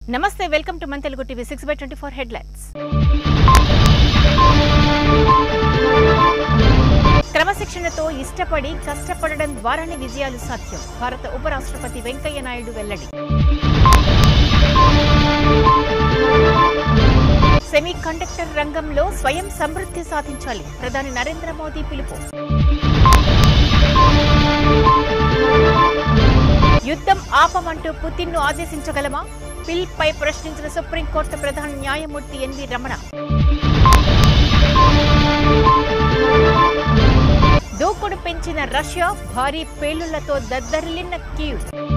నమస్తే welcome to మన Telugu TV six by twenty four headlines క్రమశిక్షణతో ఇష్టపడి కష్టపడడం ద్వారానే విజయాలు సాధ్యం భారత ఉపరాష్ట్రపతి వెంకయ్య నాయుడు వెల్లడి సెమీ కండక్టర్ రంగంలో స్వయం సమృద్ధి సాధించాలి ప్రధాని నరేంద్ర మోదీ పిలుపు యుద్ధం ఆపమంటూ పుతిన్ను ఆదేశించగలమా బిల్ పై ప్రశ్నించిన సుప్రీంకోర్టు ప్రధాన న్యాయమూర్తి ఎన్వి రమణ దూకుడు పెంచిన రష్యా భారీ పేలుళ్లతో దద్దరిల్లిన కీవ్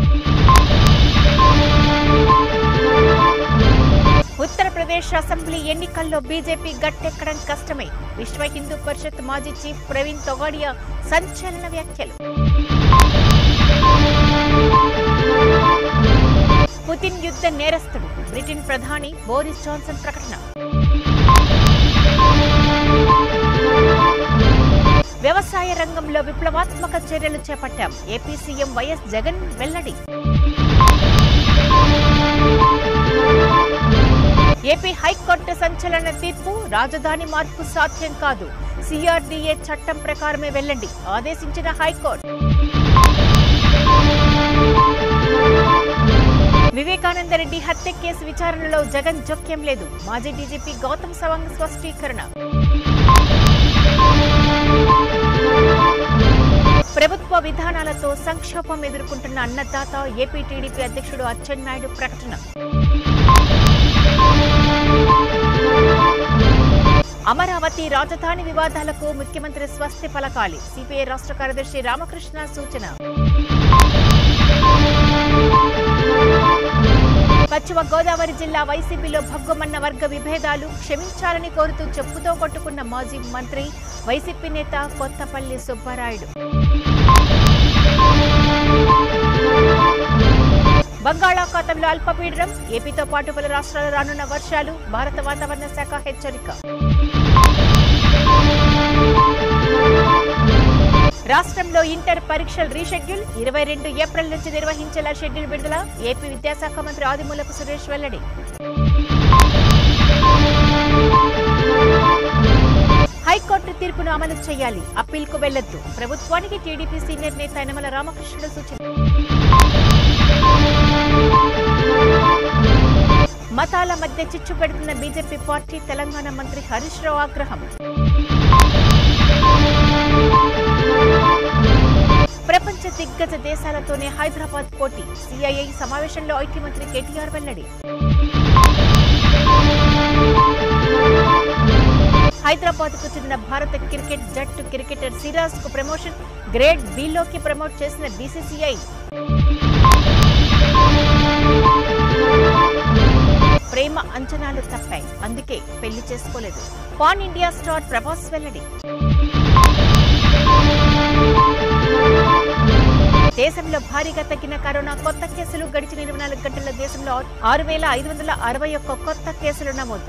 ఉత్తరప్రదేశ్ అసెంబ్లీ ఎన్నికల్లో బీజేపీ గట్టెక్కడం కష్టమే విశ్వ హిందూ పరిషత్ మాజీ చీఫ్ ప్రవీణ్ తొగాడియా సంచలన వ్యాఖ్యలు పుతిన్ యుద్ధ నేరస్తుడు బ్రిటన్ ప్రధాని బోరిస్ జాన్సన్ ప్రకటన వ్యవసాయ రంగంలో విప్లవాత్మక చర్యలు చేపట్టాం ఏపీ సీఎం వైఎస్ జగన్ వెల్లడి ఏపీ హైకోర్టు సంచలన తీర్పు రాజధాని మార్పు సాధ్యం కాదు సిఆర్డీఏ చట్టం ప్రకారమే వెళ్ళండి ఆదేశించిన హైకోర్టు వివేకానందరెడ్డి హత్య కేసు విచారణలో జగన్ జోక్యం లేదు మాజీ డీజీపీ గౌతమ్ సవాంగ్ స్పష్టీకరణ ప్రభుత్వ విధానాలతో సంక్షోభం ఎదుర్కొంటున్న అన్నదాత ఏపీ టీడీపీ అధ్యక్షుడు అచ్చెన్నాయుడు ప్రకటన అమరావతి రాజధాని వివాదాలకు ముఖ్యమంత్రి స్వస్తి పలకాలి సిపిఐ రాష్ట్ర కార్యదర్శి రామకృష్ణ సూచన పశ్చిమ గోదావరి జిల్లా వైసీపీలో భగ్గుమన్న వర్గ విభేదాలు క్షమించాలని కోరుతూ చెప్పుతో కొట్టుకున్న మాజీ మంత్రి వైసీపీ నేత కొత్తపల్లి సుబ్బారాయుడు బంగాళాఖాతంలో అల్పపీడనం ఏపీతో పాటు పలు రాష్ట్రాలు రానున్న వర్షాలు భారత వాతావరణ శాఖ హెచ్చరిక రాష్ట్రంలో ఇంటర్ పరీక్షలు రీషెడ్యూల్ ఇరవై రెండు ఏప్రిల్ నుంచి నిర్వహించేలా షెడ్యూల్ విడుదల ఏపీ విద్యాశాఖ మంత్రి ఆదిమూలపు సురేష్ వెల్లడి హైకోర్టు తీర్పును అమలు చేయాలి అప్పీల్కు వెళ్లొద్దు ప్రభుత్వానికి టీడీపీ సీనియర్ నేత యనమల రామకృష్ణుడు సూచన మతాల మధ్య చిచ్చు పెడుతున్న బీజేపీ పార్టీ తెలంగాణ మంత్రి హరీష్ రావు ఆగ్రహం ప్రపంచ దిగ్గజ దేశాలతోనే హైదరాబాద్ పోటీ సిఐఐ సమావేశంలో ఐటీ మంత్రి కేటీఆర్ వెల్లడి హైదరాబాద్ కు చెందిన భారత క్రికెట్ జట్టు క్రికెటర్ సిరాజ్ కు ప్రమోషన్ గ్రేడ్ బిలోకి ప్రమోట్ చేసిన బీసీసీఐ ప్రేమ అంచనాలు తప్పాయి అందుకే పెళ్లి చేసుకోలేదు పాన్ ఇండియా స్టార్ ప్రభాస్ వెల్లడి దేశంలో భారీగా తగ్గిన కరోనా కొత్త కేసులు గడిచిన ఇరవై నాలుగు గంటల దేశంలో ఆరు వేల ఐదు వందల అరవై ఒక్క కొత్త కేసులు నమోదు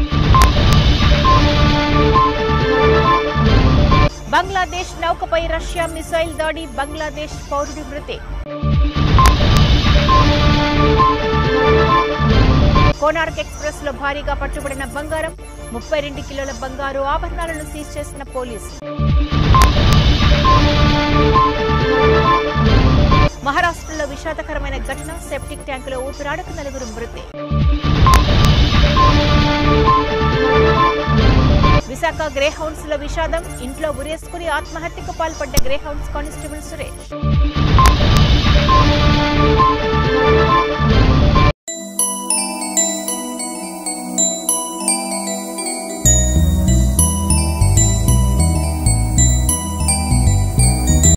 బంగ్లాదేశ్ నౌకపై రష్యా మిసైల్ దాడి బంగ్లాదేశ్ పౌరుడి మృతి కోనార్క్ ఎక్స్ప్రెస్ లో భారీగా పట్టుబడిన బంగారం ముప్పై రెండు కిలోల బంగారు ఆభరణాలను సీజ్ చేసిన పోలీసులు మహారాష్ట్రలో విషాదకరమైన ఘటన సెప్టిక్ ట్యాంకులో ఊపిరాడక నలుగురు మృతి విశాఖ గ్రే హౌన్స్ లో విషాదం ఇంట్లో ఉరేసుకుని ఆత్మహత్యకు పాల్పడ్డ గ్రే హౌన్స్ కానిస్టేబుల్ సురేష్